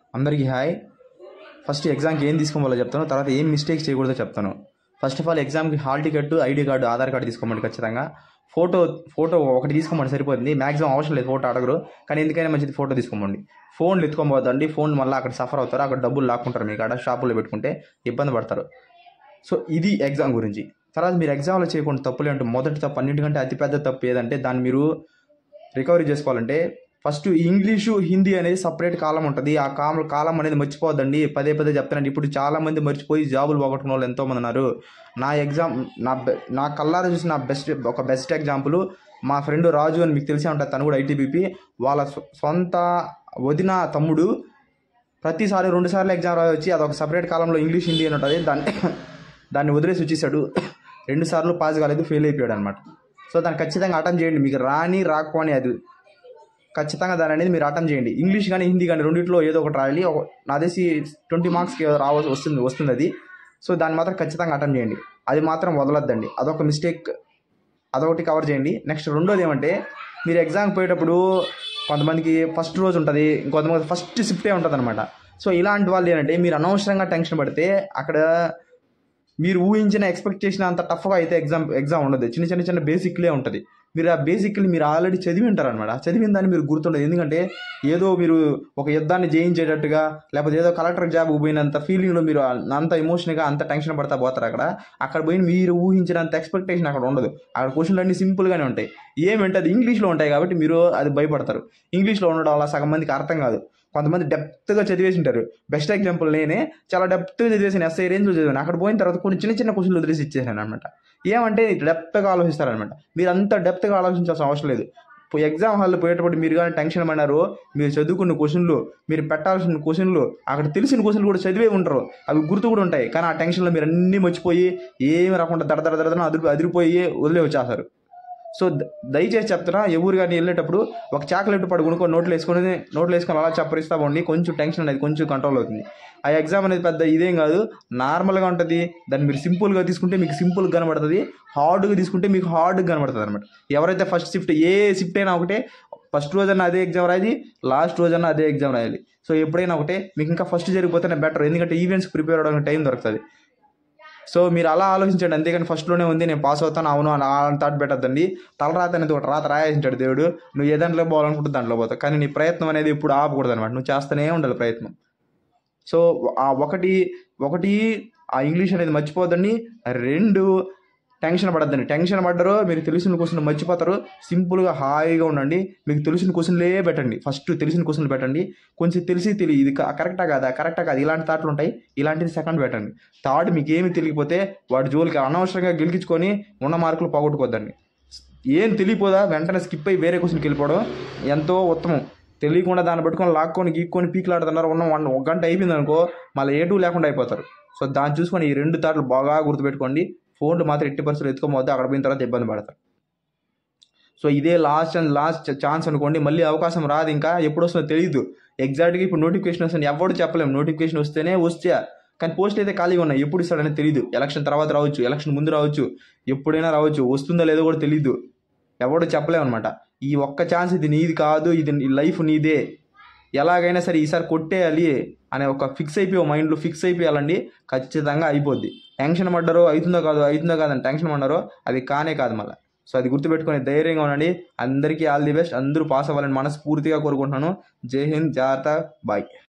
అందరికీ hi first ఎగ్జామ్కి ఏం తీసుకోవాలో చెప్తాను తర్వాత ఏం మిస్టేక్స్ చేయకూడదో చెప్తాను ఫస్ట్ ఆఫ్ ఆల్ ఎగ్జామ్కి hall ticket ID card Aadhaar card తీసుకోమండి ఖచ్చితంగా ఫోటో ఫోటో ఒకటి తీసుకోమండి సరిపోతుంది మ్యాక్సిమం అవసరం లేదు ఫోటో అడగరు కానీ ఎందుకైనా మంచిది ఫోటో తీసుకోమండి ఫోన్లు ఎత్తుకోబోదండి ఫోన్ మళ్ళీ అక్కడ సఫర్ అవుతారు అక్కడ డబ్బులు లాక్కుంటారు మీకు అక్కడ షాపులో పెట్టుకుంటే ఇబ్బంది పడతారు సో ఇది ఎగ్జామ్ గురించి తర్వాత మీరు ఎగ్జామ్లో చేయకుండా తప్పులు అంటే మొదటి తప్పు అన్నింటికంటే అతిపెద్ద తప్పు ఏదంటే దాన్ని మీరు రికవరీ చేసుకోవాలంటే ఫస్ట్ ఇంగ్లీషు హిందీ అనేది సపరేట్ కాలం ఉంటుంది ఆ కాలం కాలం అనేది మర్చిపోవద్దండి పదే పదే చెప్తానండి ఇప్పుడు చాలా మంది మర్చిపోయి జాబులు పోగొట్టుకున్న వాళ్ళు ఎంతోమంది ఉన్నారు నా ఎగ్జామ్ నా బె నా కల్లారా చూసిన బెస్ట్ ఒక బెస్ట్ ఎగ్జాంపుల్ మా ఫ్రెండ్ రాజు అని మీకు తెలిసే ఉంటుంది తను కూడా ఐటీబీపీ వాళ్ళ సొ- సొంత వదిన తమ్ముడు ప్రతిసారి రెండు సార్లు ఎగ్జామ్ రాసి వచ్చి అదొక సపరేట్ కాలంలో ఇంగ్లీష్ హిందీ అని ఉంటుంది దాన్ని దాన్ని వదిలేసి వచ్చేసాడు రెండు సార్లు పాస్ కాలేదు ఫెయిల్ అయిపోయాడు అనమాట సో దాన్ని ఖచ్చితంగా అటెంప్ట్ చేయండి మీకు రాని రాకపోని అది ఖచ్చితంగా దాని అనేది మీరు అటెంప్ట్ చేయండి ఇంగ్లీష్ కానీ హిందీ కానీ రెండిట్లో ఏదో ఒకటి రాయాలి ఒక- నాదేసి ట్వంటీ మార్క్స్కి రావాల్సి వస్తుంది వస్తుంది అది సో దాన్ని మాత్రం ఖచ్చితంగా అటెంప్ట్ చేయండి అది మాత్రం వదలొద్దండి అదొక మిస్టేక్ అదొకటి కవర్ చేయండి నెక్స్ట్ రెండోది ఏమంటే మీరు ఎగ్జామ్కి పోయేటప్పుడు కొంతమందికి ఫస్ట్ రోజు ఉంటుంది ఇంకొంతమంది ఫస్ట్ షిఫ్టే ఉంటుంది అనమాట సో ఇలాంటి వాళ్ళు ఏంటంటే మీరు అనవసరంగా టెన్షన్ పడితే అక్కడ మీరు ఊహించిన ఎక్స్పెక్ట్ చేసిన అంత టఫ్గా అయితే ఎగ్జామ్ ఎగ్జామ్ ఉండదు చిన్న చిన్న చిన్న బేసిక్లే ఉంటుంది మీరు ఆ బేసిక్లు మీరు ఆల్రెడీ చదివి ఉంటారు అనమాట చదివిన దాన్ని మీరు గుర్తుండదు ఎందుకంటే ఏదో మీరు ఒక యుద్ధాన్ని జయించేటట్టుగా లేకపోతే ఏదో కలెక్టర్ జాబ్ పోయినంత ఫీలింగ్లో మీరు అంత ఎమోషన్గా అంత టెన్షన్ పడతా పోతారు అక్కడ అక్కడ పోయి మీరు ఊహించినంత ఎక్స్పెక్టేషన్ అక్కడ ఉండదు అక్కడ క్వశ్చన్లు అన్ని సింపుల్గానే ఉంటాయి ఏమంటే అది ఇంగ్లీష్లో ఉంటాయి కాబట్టి మీరు అది భయపడతారు ఇంగ్లీష్లో ఉండడం వల్ల సగం మందికి అర్థం కాదు కొంతమంది డెప్త్గా చదివేసి ఉంటారు బెస్ట్ ఎగ్జాంపుల్ నేనే చాలా డెప్త్గా చదివేసాను ఎస్ఐ రేంజ్లో చదివాను అక్కడ పోయిన తర్వాత కొన్ని చిన్న చిన్న క్వశ్చన్లు వదిలేసి ఇచ్చేసాను అనమాట ఏమంటే డెప్త్గా ఆలోచిస్తారనమాట మీరు అంత డెప్త్గా ఆలోచించాల్సిన అవసరం లేదు ఎగ్జామ్ హాల్లో పోయేటప్పుడు మీరు కానీ టెన్షన్ పడినారు మీరు చదువుకున్న క్వశ్చన్లు మీరు పెట్టాల్సిన క్వశ్చన్లు అక్కడ తెలిసిన క్వశ్చన్లు కూడా చదివే ఉంటారు అవి గుర్తు కూడా ఉంటాయి కానీ ఆ టెన్షన్లో మీరు అన్నీ మర్చిపోయి ఏమి రాకుండా దడ దడ దడ అదిరి అదిరిపోయి వదిలే వచ్చేస్తారు సో ద- దయచేసి చెప్తున్నా ఎవరు కానీ వెళ్ళేటప్పుడు ఒక చాక్లెట్ పడు కొనుక్కొని నోట్లు వేసుకొని నోట్లు వేసుకొని అలా చప్పరిస్తా పోండి కొంచెం టెన్షన్ అనేది కొంచెం కంట్రోల్ అవుతుంది ఆ ఎగ్జామ్ అనేది పెద్ద ఇదేం కాదు నార్మల్గా ఉంటుంది దాన్ని మీరు సింపుల్గా తీసుకుంటే మీకు సింపుల్గా కనబడుతుంది హార్డ్గా తీసుకుంటే మీకు హార్డ్గా కనబడుతుంది అనమాట ఎవరైతే ఫస్ట్ షిఫ్ట్ ఏ షిఫ్ట్ అయినా ఒకటే ఫస్ట్ రోజన్నా అదే ఎగ్జామ్ రాయాలి లాస్ట్ రోజన్నా అదే ఎగ్జామ్ రాయాలి సో ఎప్పుడైనా ఒకటే మీకు ఇంకా ఫస్ట్ జరిగిపోతేనే బెటర్ ఎందుకంటే ఈవెంట్స్ ప్రిపేర్ అవ్వడానికి టైం దొరుకుతుంది సో మీరు అలా ఆలోచించండి అంతేగాని ఫస్ట్లోనే ఉంది నేను పాస్ అవుతాను అవును అని ఆ థాట్ పెట్టద్దండి తలరాత అనేది ఒకటి రాత రాయించాడు దేవుడు నువ్వు ఏ దాంట్లో పోవాలనుకుంటే దాంట్లో పోతావు కానీ నీ ప్రయత్నం అనేది ఇప్పుడు ఆపకూడదు అనమాట నువ్వు చేస్తూనే ఉండాలి ప్రయత్నం సో ఆ ఒకటి ఒకటి ఆ ఇంగ్లీష్ అనేది మర్చిపోద్దండి రెండు టెన్షన్ పడద్దండి టెన్షన్ పడ్డరో మీకు తెలిసిన క్వశ్చన్ మర్చిపోతారు సింపుల్గా హాయిగా ఉండండి మీకు తెలిసిన క్వశ్చన్లే పెట్టండి ఫస్ట్ తెలిసిన క్వశ్చన్లు పెట్టండి కొంచెం తెలిసి తెలియ ఇది క- కరెక్టా కాదా కరెక్టా కాదు ఇలాంటి థాట్లు ఉంటాయి ఇలాంటిది సెకండ్ పెట్టండి థర్డ్ మీకు ఏమి తెలియకపోతే వాడి జోలికి అనవసరంగా గెలిపించుకొని ఉన్న మార్కులు పోగొట్టుకోవద్దండి ఏం తెలియపోదా వెంటనే స్కిప్ అయ్యి వేరే క్వశ్చన్కి వెళ్ళిపోవడం ఎంతో ఉత్తమం తెలియకుండా దాన్ని పట్టుకొని లాక్కొని గీక్కొని పీకులాడుతున్నారు ఉన్న వన్ ఒక గంట అయిపోయింది అనుకో మళ్ళీ ఏ టూ లేకుండా అయిపోతారు సో దాన్ని చూసుకొని ఈ రెండు తాట్లు బాగా గుర్తుపెట్టుకోండి ఫోన్లు మాత్రం ఎట్టి పరిస్థితులు ఎత్తుకోమోద్దు అక్కడ పోయిన తర్వాత ఇబ్బంది పడతారు సో ఇదే లాస్ట్ అండ్ లాస్ట్ ఛాన్స్ అనుకోండి మళ్ళీ అవకాశం రాదు ఇంకా ఎప్పుడు వస్తుందో తెలియదు ఎగ్జాక్ట్గా ఇప్పుడు నోటిఫికేషన్ వస్తుంది ఎవరు చెప్పలేము నోటిఫికేషన్ వస్తేనే వస్తే కానీ పోస్ట్ అయితే ఖాళీగా ఉన్నాయి ఎప్పుడు ఇస్తాడని తెలియదు ఎలక్షన్ తర్వాత రావచ్చు ఎలక్షన్ ముందు రావచ్చు ఎప్పుడైనా రావచ్చు వస్తుందో లేదో కూడా తెలియదు ఎవడు చెప్పలేము అనమాట ఈ ఒక్క ఛాన్స్ ఇది నీది కాదు ఇది నీ లైఫ్ నీదే ఎలాగైనా సరే ఈసారి కొట్టేయాలి అనే ఒక ఫిక్స్ అయిపోయి మైండ్లో ఫిక్స్ అయిపోయాలండి ఖచ్చితంగా అయిపోద్ది టెన్షన్ పడ్డారో అవుతుందో కాదు అవుతుందో కాదని టెన్షన్ పడ్డారో అది కానే కాదు మళ్ళీ సో అది గుర్తుపెట్టుకొని ధైర్యంగా ఉండండి అందరికీ ఆల్ ది బెస్ట్ అందరూ పాస్ అవ్వాలని మనస్ఫూర్తిగా కోరుకుంటున్నాను జై హింద్ జాగ్రత్త బాయ్